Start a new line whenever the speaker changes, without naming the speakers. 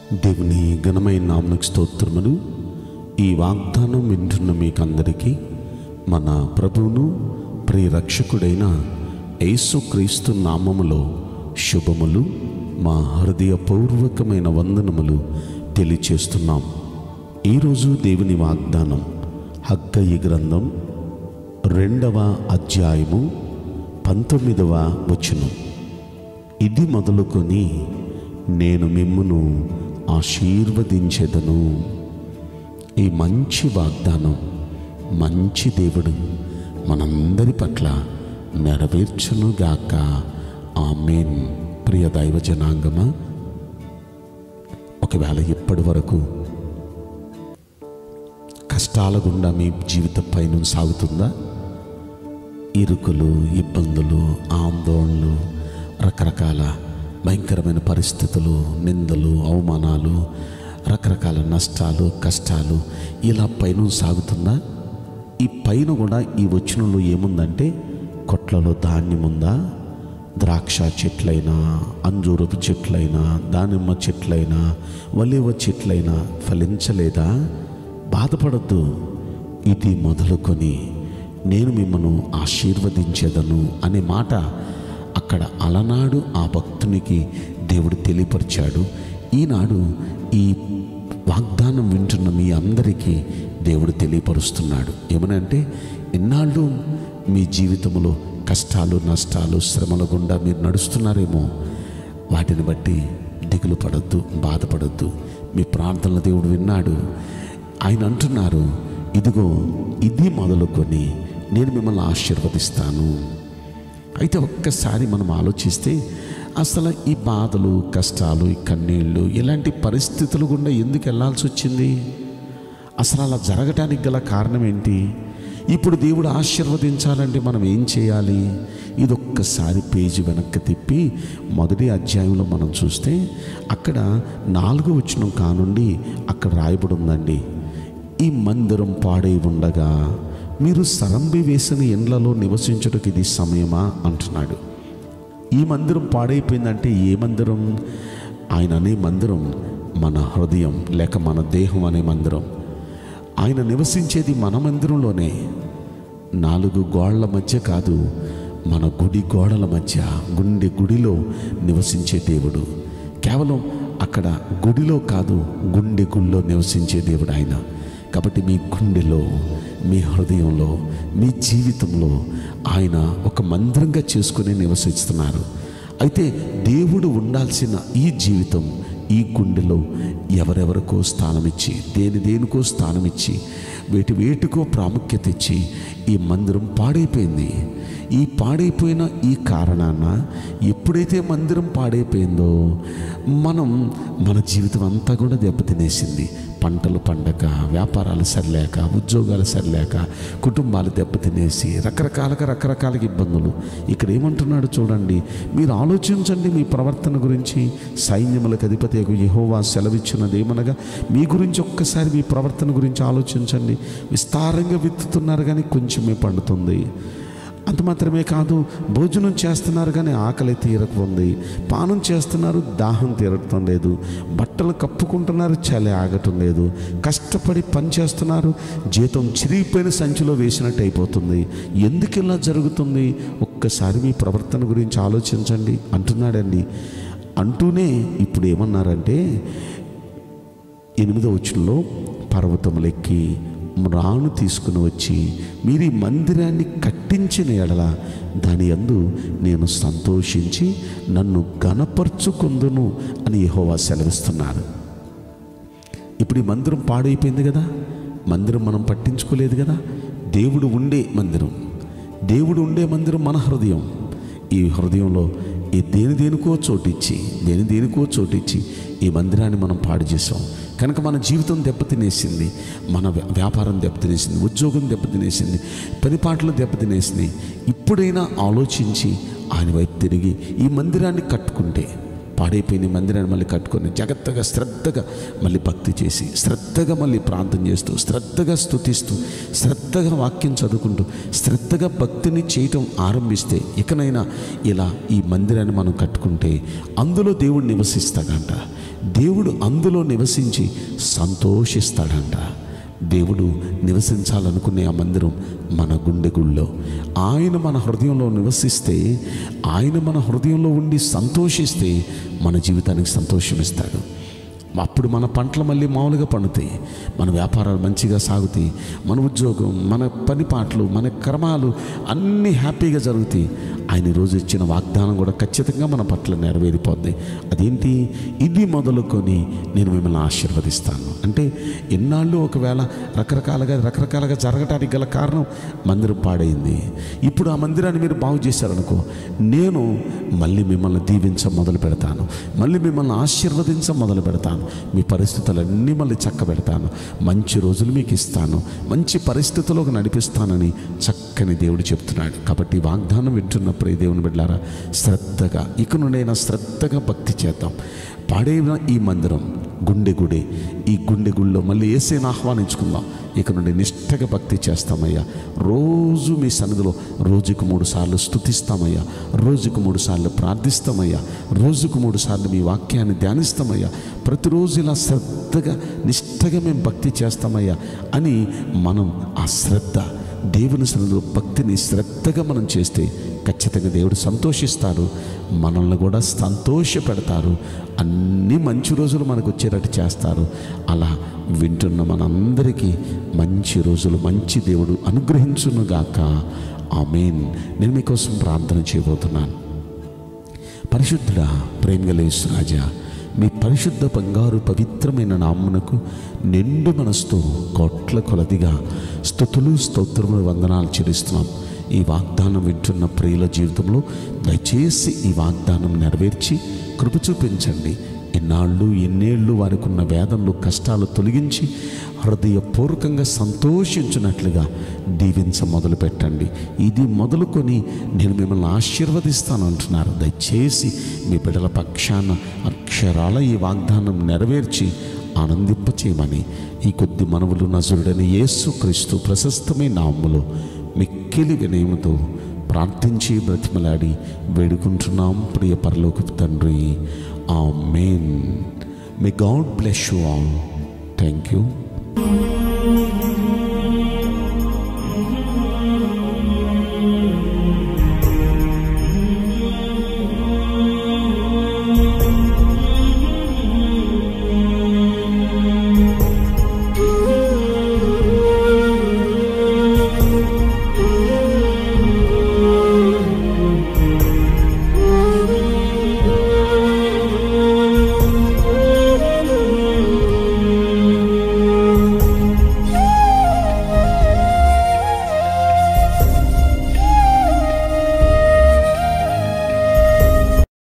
దేవుని ఘనమైన నామకు స్తోత్రములు ఈ వాగ్దానం వింటున్న మీకందరికీ మన ప్రభువును ప్రియరక్షకుడైన యేసుక్రీస్తు నామములో శుభములు మా హృదయపూర్వకమైన వందనములు తెలియచేస్తున్నాం ఈరోజు దేవుని వాగ్దానం హగ్గయి గ్రంథం రెండవ అధ్యాయము పంతొమ్మిదవ వచనం ఇది మొదలుకొని నేను మిమ్మును ఆశీర్వదించెదను ఈ మంచి వాగ్దానం మంచి దేవుడు మనందరి పట్ల నెరవేర్చునుగాక ఆమెన్ ప్రియ దైవ జనాంగమా ఒకవేళ ఇప్పటి వరకు కష్టాల గుండా మీ జీవితం పైన సాగుతుందా ఇరుకులు ఇబ్బందులు ఆందోళనలు రకరకాల భయంకరమైన పరిస్థితులు నిందలు అవమానాలు రకరకాల నష్టాలు కష్టాలు ఇలా పైన సాగుతుందా ఈ పైన కూడా ఈ వచనంలో ఏముందంటే కొట్లలో ధాన్యం ఉందా ద్రాక్ష చెట్లైనా అంజూరపు చెట్లైనా దానిమ్మ చెట్లైనా వలివ చెట్లైనా ఫలించలేదా బాధపడద్దు ఇది మొదలుకొని నేను మిమ్మను ఆశీర్వదించేదను అనే మాట అక్కడ అలనాడు ఆ భక్తునికి దేవుడు తెలియపరిచాడు ఈనాడు ఈ వాగ్దానం వింటున్న మీ అందరికీ దేవుడు తెలియపరుస్తున్నాడు ఏమనంటే ఇన్నాళ్ళు మీ జీవితంలో కష్టాలు నష్టాలు శ్రమల గుండా మీరు నడుస్తున్నారేమో వాటిని బట్టి దిగులు పడద్దు బాధపడద్దు మీ ప్రార్థనల దేవుడు విన్నాడు ఆయన అంటున్నారు ఇదిగో ఇది మొదలుకొని నేను మిమ్మల్ని ఆశీర్వదిస్తాను అయితే ఒక్కసారి మనం ఆలోచిస్తే అసలు ఈ బాధలు కష్టాలు ఈ కన్నీళ్ళు ఇలాంటి పరిస్థితులు గుండా ఎందుకు వెళ్ళాల్సి వచ్చింది అసలు అలా జరగటానికి గల కారణం ఏంటి ఇప్పుడు దేవుడు ఆశీర్వదించాలంటే మనం ఏం చేయాలి ఇది ఒక్కసారి పేజీ వెనక్కి తిప్పి మొదటి అధ్యాయంలో మనం చూస్తే అక్కడ నాలుగో వచనం కానుండి అక్కడ రాయబడి ఉందండి ఈ మందిరం పాడై ఉండగా మీరు సరంబి వేసిన ఇండ్లలో నివసించుటకు ఇది సమయమా అంటున్నాడు ఈ మందిరం పాడైపోయిందంటే ఏ మందిరం ఆయన అనే మందిరం మన హృదయం లేక మన దేహం అనే మందిరం ఆయన నివసించేది మన మందిరంలోనే నాలుగు గోడల మధ్య కాదు మన గుడి గోడల మధ్య గుండె గుడిలో నివసించే దేవుడు కేవలం అక్కడ గుడిలో కాదు గుండె గుడిలో నివసించే దేవుడు ఆయన కాబట్టి మీ గుండెలో మీ హృదయంలో మీ జీవితంలో ఆయన ఒక మందిరంగా చేసుకుని నివసిస్తున్నారు అయితే దేవుడు ఉండాల్సిన ఈ జీవితం ఈ గుండెలో ఎవరెవరికో స్థానం ఇచ్చి దేని దేనికో స్థానం ఇచ్చి వేటి వేటికో ప్రాముఖ్యత ఇచ్చి ఈ మందిరం పాడైపోయింది ఈ పాడైపోయిన ఈ కారణాన ఎప్పుడైతే మందిరం పాడైపోయిందో మనం మన జీవితం అంతా కూడా దెబ్బతినేసింది పంటలు పండక వ్యాపారాలు సరిలేక ఉద్యోగాలు సరిలేక కుటుంబాలు దెబ్బతినేసి రకరకాలుగా రకరకాల ఇబ్బందులు ఇక్కడ ఏమంటున్నాడు చూడండి మీరు ఆలోచించండి మీ ప్రవర్తన గురించి సైన్యములకు అధిపతి యహోవా సెలవిచ్చినది ఏమనగా మీ గురించి ఒక్కసారి మీ ప్రవర్తన గురించి ఆలోచించండి విస్తారంగా విత్తుతున్నారు కానీ కొంచెమే పండుతుంది అంత మాత్రమే కాదు భోజనం చేస్తున్నారు కానీ ఆకలి తీరకుంది పానం చేస్తున్నారు దాహం తీరటం లేదు బట్టలు కప్పుకుంటున్నారు చలి ఆగటం లేదు కష్టపడి పని చేస్తున్నారు జీతం చిరిగిపోయిన సంచిలో వేసినట్టు అయిపోతుంది ఎందుకు ఇలా జరుగుతుంది ఒక్కసారి మీ ప్రవర్తన గురించి ఆలోచించండి అంటున్నాడండి అంటూనే ఇప్పుడు ఏమన్నారంటే ఎనిమిదో వచనంలో పర్వతములెక్కి రాను తీసుకుని వచ్చి మీరు ఈ మందిరాన్ని కట్టించిన ఎడల దాని యందు నేను సంతోషించి నన్ను గనపరుచుకుందును అని యెహోవా సెలవిస్తున్నారు ఇప్పుడు ఈ మందిరం పాడైపోయింది కదా మందిరం మనం పట్టించుకోలేదు కదా దేవుడు ఉండే మందిరం దేవుడు ఉండే మందిరం మన హృదయం ఈ హృదయంలో ఈ దేని దేనికో చోటిచ్చి దేని దేనికో చోటిచ్చి ఈ మందిరాన్ని మనం పాడు చేసాం కనుక మన జీవితం దెబ్బతినేసింది మన వ్య- వ్యాపారం దెబ్బతినేసింది ఉద్యోగం దెబ్బతినేసింది పనిపాట్లు దెబ్బతినేసింది ఇప్పుడైనా ఆలోచించి ఆయన వైపు తిరిగి ఈ మందిరాన్ని కట్టుకుంటే పాడైపోయిన ఈ మందిరాన్ని మళ్ళీ కట్టుకొని జాగ్రత్తగా శ్రద్ధగా మళ్ళీ భక్తి చేసి శ్రద్ధగా మళ్ళీ ప్రార్థన చేస్తూ శ్రద్ధగా స్తుతిస్తూ శ్రద్ధగా వాక్యం చదువుకుంటూ శ్రద్ధగా భక్తిని చేయటం ఆరంభిస్తే ఇకనైనా ఇలా ఈ మందిరాన్ని మనం కట్టుకుంటే అందులో దేవుడు నివసిస్తాడంట దేవుడు అందులో నివసించి సంతోషిస్తాడంట దేవుడు నివసించాలనుకునే ఆ మందిరం మన గుండె గుళ్ళో ఆయన మన హృదయంలో నివసిస్తే ఆయన మన హృదయంలో ఉండి సంతోషిస్తే మన జీవితానికి సంతోషం ఇస్తాడు అప్పుడు మన పంటలు మళ్ళీ మామూలుగా పండుతాయి మన వ్యాపారాలు మంచిగా సాగుతాయి మన ఉద్యోగం మన పని పాటలు మన కర్మాలు అన్నీ హ్యాపీగా జరుగుతాయి ఆయన ఈరోజు ఇచ్చిన వాగ్దానం కూడా ఖచ్చితంగా మన పట్ల నెరవేరిపోద్ది అదేంటి ఇది మొదలుకొని నేను మిమ్మల్ని ఆశీర్వదిస్తాను అంటే ఎన్నాళ్ళు ఒకవేళ రకరకాలుగా రకరకాలుగా జరగటానికి గల కారణం మందిరం పాడైంది ఇప్పుడు ఆ మందిరాన్ని మీరు బాగు చేశారనుకో నేను మళ్ళీ మిమ్మల్ని దీవించ మొదలు పెడతాను మళ్ళీ మిమ్మల్ని ఆశీర్వదించ మొదలు పెడతాను మీ పరిస్థితులన్నీ మళ్ళీ చక్క పెడతాను మంచి రోజులు మీకు ఇస్తాను మంచి పరిస్థితుల్లోకి నడిపిస్తానని చక్కని దేవుడు చెప్తున్నాడు కాబట్టి ఈ వాగ్దానం వింటున్నప్పుడు ఈ దేవుని బిడ్డారా శ్రద్ధగా ఇక నుండైనా శ్రద్ధగా భక్తి చేద్దాం పాడైన ఈ మందిరం గుండె గుడి ఈ గుండె గుడిలో మళ్ళీ ఏసేని ఆహ్వానించుకుందాం ఇక నుండి నిష్ఠగా భక్తి చేస్తామయ్యా రోజు మీ సన్నిధిలో రోజుకు మూడు సార్లు స్థుతిస్తామయ్యా రోజుకు మూడు సార్లు ప్రార్థిస్తామయ్యా రోజుకు మూడు సార్లు మీ వాక్యాన్ని ధ్యానిస్తామయ్యా ప్రతిరోజు ఇలా శ్రద్ధగా నిష్ఠగా మేము భక్తి చేస్తామయ్యా అని మనం ఆ శ్రద్ధ దేవుని సన్నిధిలో భక్తిని శ్రద్ధగా మనం చేస్తే ఖచ్చితంగా దేవుడు సంతోషిస్తారు మనల్ని కూడా సంతోష పెడతారు అన్ని మంచి రోజులు మనకు వచ్చేటట్టు చేస్తారు అలా వింటున్న మనందరికీ మంచి రోజులు మంచి దేవుడు అనుగ్రహించునుగాక ఆమెన్ నేను మీకోసం ప్రార్థన చేయబోతున్నాను పరిశుద్ధుడా ప్రేమగలేసు రాజా మీ పరిశుద్ధ బంగారు పవిత్రమైన నామ్మునకు నిండు మనసుతో కోట్ల కొలదిగా స్థుతులు స్తోత్రములు వందనాలు చెల్లిస్తున్నాం ఈ వాగ్దానం వింటున్న ప్రియుల జీవితంలో దయచేసి ఈ వాగ్దానం నెరవేర్చి కృప చూపించండి ఇన్నాళ్ళు ఎన్నేళ్ళు వారికి ఉన్న వేదనలు కష్టాలు తొలగించి హృదయపూర్వకంగా సంతోషించినట్లుగా దీవించ మొదలు పెట్టండి ఇది మొదలుకొని నేను మిమ్మల్ని ఆశీర్వదిస్తాను అంటున్నారు దయచేసి మీ బిడ్డల పక్షాన అక్షరాల ఈ వాగ్దానం నెరవేర్చి ఆనందింపచేయమని ఈ కొద్ది మనవులు నజరుడని యేసు క్రీస్తు ప్రశస్తమైన నామములో మిక్కిలి వినయముతో ప్రార్థించి బ్రతిమలాడి వేడుకుంటున్నాం ప్రియ పరలోకపు తండ్రి amen may God bless you all thank you